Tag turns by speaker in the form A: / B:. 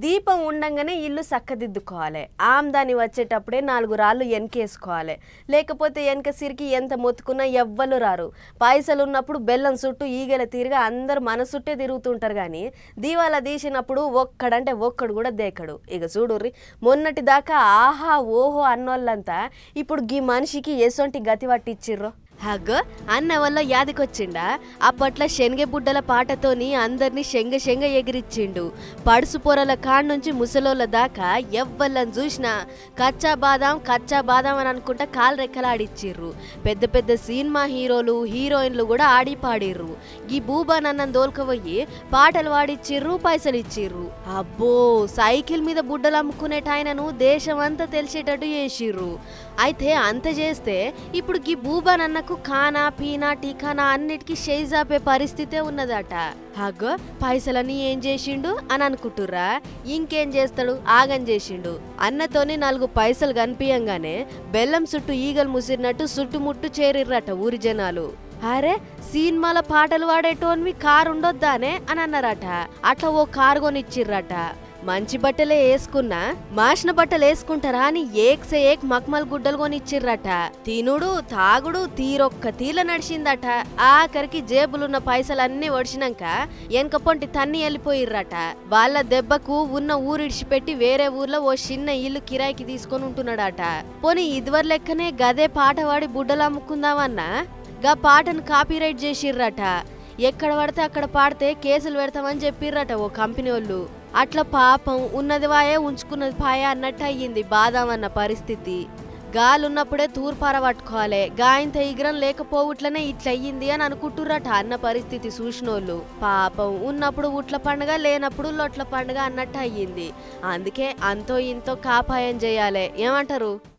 A: దీపం ఉండంగానే ఇల్లు చక్కదిద్దుకోవాలి ఆమ్దాని వచ్చేటప్పుడే నాలుగు రాళ్ళు వెనకేసుకోవాలి లేకపోతే వెనక సిరికి ఎంత మొత్తుకున్నా ఎవ్వరు రారు పైసలు ఉన్నప్పుడు బెల్లం చుట్టూ ఈగల తీరుగా అందరు మన చుట్టే తిరుగుతుంటారు కానీ దీవాలా తీసినప్పుడు ఒక్కడంటే ఒక్కడు కూడా దేకడు ఇక చూడుర్రి మొన్నటి దాకా ఆహా ఓహో అన్నోళ్ళంతా ఇప్పుడు గీ మనిషికి ఎసొంటి గతి పట్టిచ్చిర్రో హగ్గ అన్న వల్ల యాదికొచ్చిండా అప్పట్లో శనగ బుడ్డల పాటతోని అందరినీ శంగ శంగ ఎగిరిచ్చిండు పడుసు పొరల కాడ్ నుంచి ముసలోళ్ళ దాకా ఎవ్వళ్ళని చూసినా కచ్చా బాదాం కచ్చా బాదాం అని అనుకుంటా కాలు రెక్కలాడిచ్చిర్రు పెద్ద పెద్ద సినిమా హీరోలు హీరోయిన్లు కూడా ఆడి పాడిర్రు ఈ బూబా నన్ను దోల్కపోయి పాటలు పాడిచ్చిర్రు పైసలు ఇచ్చిర్రు అబ్బో సైకిల్ మీద బుడ్డలు అమ్ముకునేటాయనను దేశం అంతా తెలిసేటట్టు చేసిర్రు అయితే అంత చేస్తే ఇప్పుడు ఈ బూబా నన్నకు ఖానా పీనా టీకానా అన్నిటికీ షేజాపే పరిస్థితే ఉన్నదట హగ్గ పైసలన్నీ ఏం చేసిండు అని అనుకుంటుర్రా ఇంకేం చేస్తాడు ఆగం చేసిండు అన్నతోని నాలుగు పైసలు కనిపించగానే బెల్లం చుట్టూ ఈగలు ముసిరినట్టు చుట్టుముట్టు చేరిర్రట ఊరి జనాలు అరే సినిమాల పాటలు పాడేటోన్వి కారు ఉండొద్దానే అని అన్నారట అట్లా ఓ కారు కొనిచ్చిర్రట మంచి బట్టలే వేసుకున్నా మాసిన బట్టలు వేసుకుంటారా అని ఏక్సే ఏక్ మక్మల్ గుడ్డలు కొనిచ్చిర్రట తినుడు తాగుడు తీరొక్క తీల నడిచిందట ఆఖరికి జేబులున్న పైసలన్నీ ఒడిచినాక వెనక పొంటి తన్ని వెళ్ళిపోయిర్రట వాళ్ళ దెబ్బకు ఉన్న ఊరిడిచిపెట్టి వేరే ఊర్లో ఓ చిన్న ఇల్లు కిరాయికి తీసుకొని ఉంటున్నాడట పోనీ ఇదివర లెక్కనే గదే పాట పాడి బుడ్డలు అమ్ముకుందామన్నా గా పాటను కాపీరైట్ చేసిర్రట ఎక్కడ పడితే అక్కడ పాడితే కేసులు పెడతామని చెప్పిర్రట ఓ కంపెనీ వాళ్ళు అట్లా పాపం ఉన్నది వాయే ఉంచుకున్నది పాయ అన్నట్టు అయ్యింది బాదాం అన్న పరిస్థితి గాలున్నప్పుడే తూర్పార పట్టుకోవాలి గాయంత ఇగ్రం లేకపోవట్లనే ఇట్లా అయ్యింది అని అనుకుంటుర్రట అన్న పరిస్థితి చూసినోళ్ళు పాపం ఉన్నప్పుడు ఉట్ల పండుగ లేనప్పుడు లొట్ల పండుగ అన్నట్టు అయ్యింది అందుకే అంతో ఇంతో కాపాయం చేయాలి ఏమంటారు